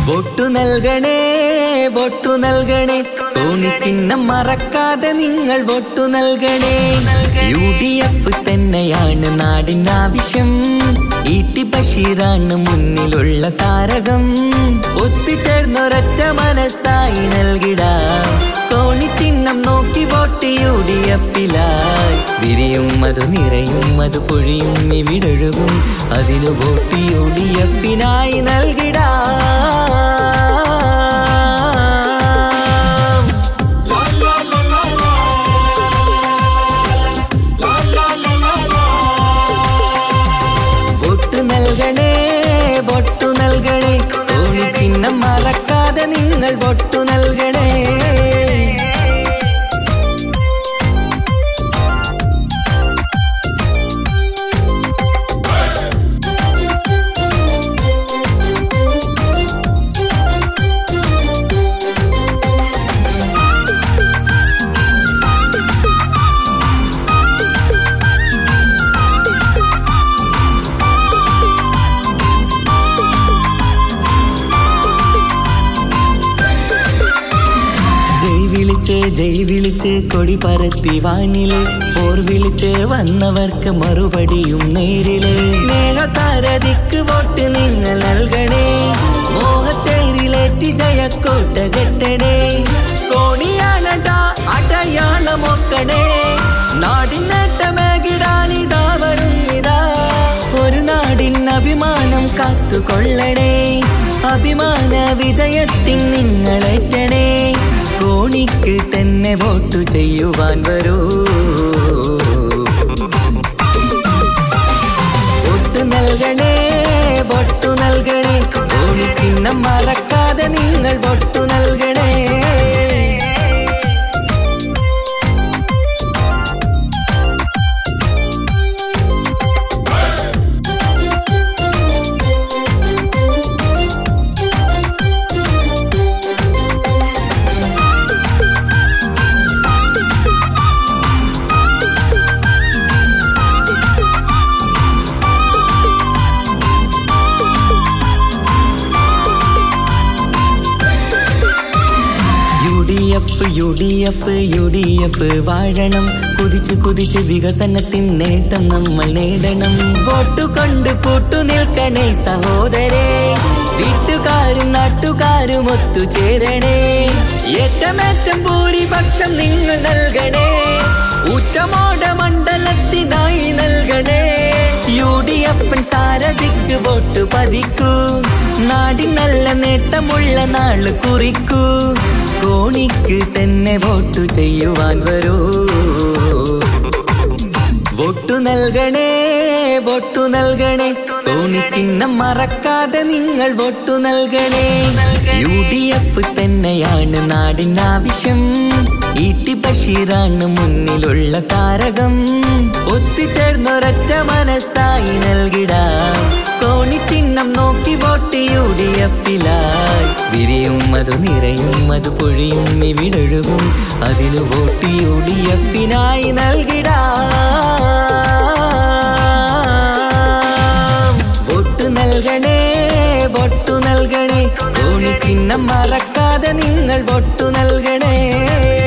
വോട്ടു നൽകണേ വോട്ടു നൽകണേ തോന്നിച്ചിഹ്നം മറക്കാതെ നിങ്ങൾ വോട്ടു നൽകണേ യു ഡി എഫ് തന്നെയാണ് നാടിനാവശ്യം ഇ ടി ബഷീറാണ് മുന്നിലുള്ള താരകം ഒത്തുചേർന്നൊരൊറ്റ മനസ്സായി നൽകിടാം കോണിച്ചിഹ്നം നോക്കി വോട്ട് യു ഡി എഫിലായി വിരിയും അത് നിറയും അത് പൊഴിയും ഇവിടൊഴുകും അതിനു വോട്ട് യു ഡി എഫിനായി നൽകിടാം വോട്ട് നൽകണേ വോട്ടു നൽകണേ തോണി ചിഹ്നം മറക്കാതെ നിങ്ങൾ വോട്ടു നൽകണേ ജയ് വിളിച്ച് ജയ് വിളിച്ച് കൊടി പരത്തി വാനില് പോർ വിളിച്ച് വന്നവർക്ക് മറുപടിയും നേരില് സ്നേഹസാരഥിക്ക് വോട്ട് നിങ്ങൾ നൽകണേ മോഹത്തേരിലേറ്റി ജയക്കോട്ട കെട്ടണേ കോണിയാണടാ അടയാളമൊക്കണേ നാടിനേട്ടമേകിടാനിതാ വരുന്നിതാ ഒരു നാടിൻ അഭിമാനം കാത്തുകൊള്ളണേ അഭിമാന വിജയത്തിൻ നിങ്ങളേറ്റണേ കോണിക്ക് തന്നെ വോട്ടു ചെയ്യുവാൻ വരൂ വോട്ട് നൽകണേ വോട്ടു നൽകണേ കോണി ചിഹ്നം മറക്കാതെ നിങ്ങൾ വോട്ടു നൽകണേ U D F U D F U D F വാഴണം കുതിച്ച് കുതിച്ച് വികസനത്തിൻ നേട്ടം നമ്മൾ നേടണം വോട്ടു കൊണ്ട് കൂട്ടു നിൽക്കണേ സഹോദരേ വീട്ടുകാരും നാട്ടുകാരും ഒത്തുചേരണേ ഏറ്റമേറ്റം ഭൂരിപക്ഷം നിങ്ങൾ നൽകണേ ഊറ്റമോട മണ്ഡലത്തിനായി നൽകണേ യു ഡി എഫ് സാരഥിക്ക് വോട്ട് പതിക്കൂ നാടിൻ നല്ല നേട്ടമുള്ള നാള് കുറിക്കൂ കോണിക്ക് തന്നെ വോട്ടു ചെയ്യുവാൻ വരൂ വോട്ടു നൽകണേ വോട്ടു നൽകണേ തോണി ചിഹ്നം മറക്കാതെ നിങ്ങൾ വോട്ടു നൽകണേ യു ഡി എഫ് തന്നെയാണ് നാടിനാവശ്യം ഇ ടി ബഷീറാണ് മുന്നിലുള്ള താരകം ഒത്തുചേർന്നൊരൊറ്റ മനസ്സായി നൽകിടാം കോണി ചിഹ്നം നോക്കി വോട്ട് യു ഡി എഫിലായി വിരിയും അത് നിറയും അത് പൊഴിയും ഇവിടൊഴുകും അതിനു വോട്ട് യു ഡി എഫിനായി നൽകിടാം വോട്ട് നൽകണേ വോട്ടു നൽകണേ തോണി ചിഹ്നം മറക്കാതെ നിങ്ങൾ വോട്ടു നൽകണേ